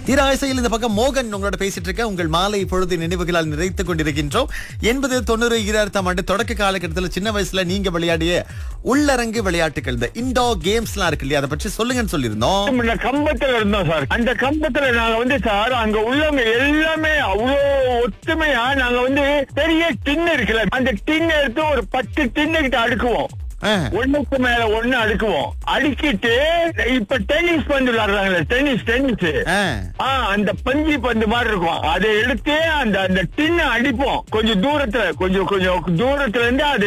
தீராசையில் இந்த பக்கம் மோகன் உங்களோட பேசிட்டு இருக்க உங்கள் மாலை பொழுது நினைவுகளால் நிறைத்துக் கொண்டிருக்கின்றோம் எண்பது தொண்ணூறு ஈராயிரத்தாம் ஆண்டு தொடக்க காலகட்டத்தில் சின்ன வயசுல நீங்க விளையாடிய உள்ளரங்கு விளையாட்டுகள் இந்த இண்டோர் கேம்ஸ் எல்லாம் இருக்கு இல்லையா அதை பற்றி சொல்லுங்கன்னு சொல்லியிருந்தோம் முன்ன கம்பத்துல இருந்தோம் சார் அந்த கம்பத்துல நாங்க வந்து சார் அங்க உள்ளவங்க எல்லாமே அவ்வளோ ஒத்துமையா நாங்க வந்து பெரிய டின் இருக்குல்ல அந்த டின் எடுத்து ஒரு பத்து டின்னு கிட்ட அடுக்குவோம் ஆ, ஒண்ணுக்கு மேல ஒண்ணு அடுக்குவோம் அடுக்கிட்டு இப்ப டென்னிஸ் பந்து விளையாடுறாங்களே டென்னிஸ் டென்னிஸ் ஆ. ஆ அந்த பஞ்சு பந்து மாதிரி இருக்கும் அதை எடுத்து அந்த அந்த டின்ன அடிப்போம் கொஞ்சம் தூரத்துல கொஞ்சம் கொஞ்சம் தூரத்துல இருந்து அதை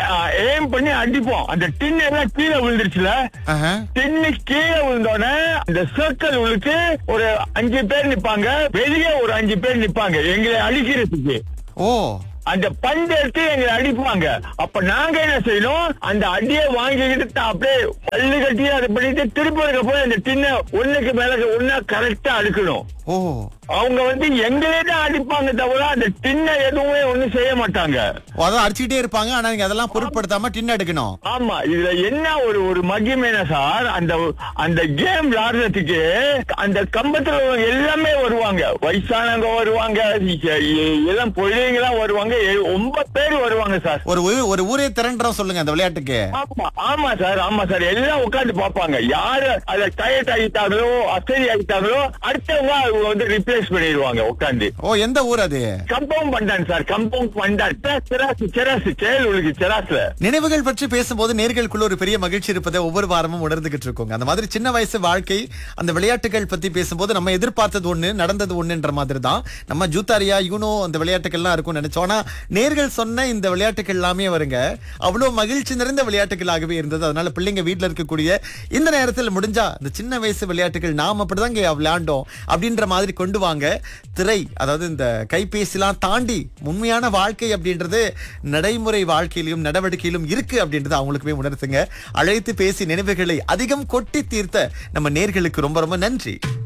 ஏம் பண்ணி அடிப்போம் அந்த டின் எல்லாம் கீழே விழுந்துருச்சுல ஆஹா. டின்னு கீழே விழுந்தோடனே அந்த சர்க்கிள் உள்ளுக்கு ஒரு அஞ்சு பேர் நிப்பாங்க வெளியே ஒரு அஞ்சு பேர் நிப்பாங்க எங்களை அடிக்கிறதுக்கு ஓ அந்த பந்து எடுத்து எங்களை அடிப்பாங்க அப்ப நாங்க என்ன செய்யணும் அந்த அடியை வாங்கிக்கிட்டு அப்படியே பல்லு கட்டி அதை பண்ணிட்டு திருப்பி இருக்க போய் அந்த டின்ன ஒண்ணுக்கு மேல ஒன்னா கரெக்டா அடுக்கணும் ஓ அவங்க வந்து எங்களே தான் அடிப்பாங்க தவிர அந்த டின்ன எதுவுமே ஒண்ணும் செய்ய மாட்டாங்க ஓ, அதான் அடிச்சுக்கிட்டே இருப்பாங்க ஆனா நீங்க அதெல்லாம் பொருட்படுத்தாம டின் எடுக்கணும் ஆமா இதுல என்ன ஒரு ஒரு மகிமைனா சார் அந்த அந்த கேம் விளையாடுறதுக்கு அந்த கம்பத்துல உள்ளவங்க எல்லாமே வருவாங்க வயசானவங்க வருவாங்க இ- இ- எல்லாம் பிள்ளைங்களாம் வருவாங்க எ- ஒன்பது பேர் வருவாங்க சார் ஒரு ஊ- ஒரு ஊரே திரண்டுறோம் சொல்லுங்க அந்த விளையாட்டுக்கு ஆமா ஆமா சார் ஆமா சார் எல்லாம் உட்கார்ந்து பாப்பாங்க யாரு அத டயர்ட் ஆகிட்டாங்களோ அசரி ஆகிட்டாங்களோ அடுத்தவங்க அவங்க வந்து ரிப்ளேஸ் பண்ணிடுவாங்க உட்கார்ந்து ஓ எந்த ஊர் அது compound Pandan sir compound Pandan Cheras Cheras செயல் உங்களுக்கு செராசுல நினைவுகள் பற்றி பேசும்போது நேர்களுக்குள்ள ஒரு பெரிய மகிழ்ச்சி இருப்பதை ஒவ்வொரு வாரமும் உணர்ந்துகிட்டு இருக்கோங்க அந்த மாதிரி சின்ன வயசு வாழ்க்கை அந்த விளையாட்டுகள் பத்தி பேசும்போது நம்ம எதிர்பார்த்தது ஒண்ணு நடந்தது ஒண்ணுன்ற மாதிரி தான் நம்ம ஜூத்தாரியா யூனோ அந்த விளையாட்டுகள்லாம் இருக்கும்னு நினைச்சோம் ஆனா நேர்கள் சொன்ன இந்த விளையாட்டுகள் எல்லாமே வருங்க அவ்வளவு மகிழ்ச்சி நிறைந்த விளையாட்டுகளாகவே இருந்தது அதனால பிள்ளைங்க வீட்ல இருக்கக்கூடிய இந்த நேரத்தில் முடிஞ்சா இந்த சின்ன வயசு விளையாட்டுகள் நாம் அப்படிதாங்க விளையாண்டோம் அப்படின்ற மாதிரி கொண்டு வாங்க திரை அதாவது இந்த கைபேசிலாம் தாண்டி உண்மையான வாழ்க்கை அப்படின்றது நடைமுறை வாழ்க்கையிலும் நடவடிக்கையிலும் இருக்கு அப்படின்றது அவங்களுக்குமே உணர்த்துங்க அழைத்து பேசி நினைவுகளை அதிகம் கொட்டி தீர்த்த நம்ம நேர்களுக்கு ரொம்ப ரொம்ப நன்றி